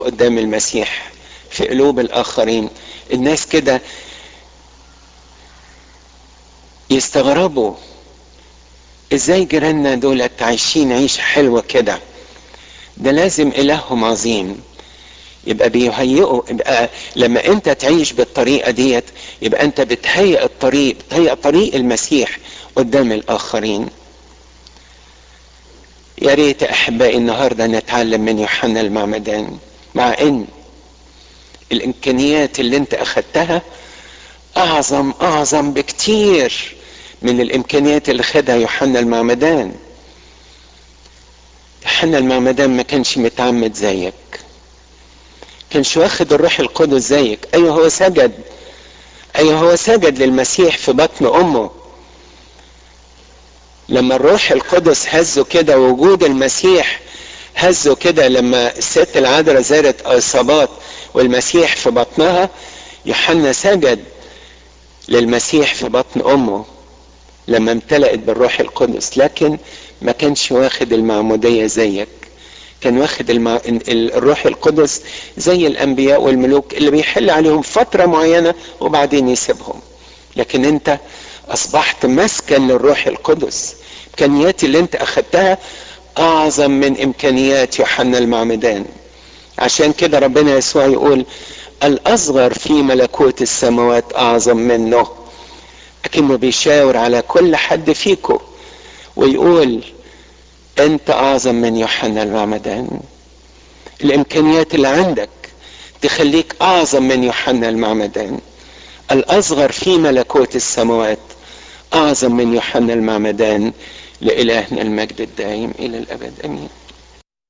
قدام المسيح في قلوب الآخرين الناس كده يستغربوا ازاي جيراننا دولت عايشين عيشة حلوة كده ده لازم إلههم عظيم يبقى بيهيئوا يبقى لما انت تعيش بالطريقة ديت يبقى انت بتهيئ الطريق بتهيئ طريق المسيح قدام الآخرين يا ريت احبائي النهارده نتعلم من يوحنا المعمدان مع ان الامكانيات اللي انت اخدتها اعظم اعظم بكتير من الامكانيات اللي خدها يوحنا المعمدان يوحنا المعمدان ما كانش متعمد زيك كانش واخد الروح القدس زيك ايوه هو سجد ايوه هو سجد للمسيح في بطن امه لما الروح القدس هزه كده وجود المسيح هزه كده لما الست العذراء زارت اصابات والمسيح في بطنها يوحنا سجد للمسيح في بطن امه لما امتلأت بالروح القدس لكن ما كانش واخد المعمودية زيك كان واخد المع... الروح القدس زي الانبياء والملوك اللي بيحل عليهم فترة معينة وبعدين يسيبهم لكن انت اصبحت مسكن للروح القدس امكانيات اللي انت اخدتها اعظم من امكانيات يوحنا المعمدان عشان كده ربنا يسوع يقول الاصغر في ملكوت السماوات اعظم منه لكنه بيشاور على كل حد فيكم ويقول انت اعظم من يوحنا المعمدان الامكانيات اللي عندك تخليك اعظم من يوحنا المعمدان الاصغر في ملكوت السماوات اعظم من يوحنا المعمدان لالهنا المجد الدائم الى الابد امين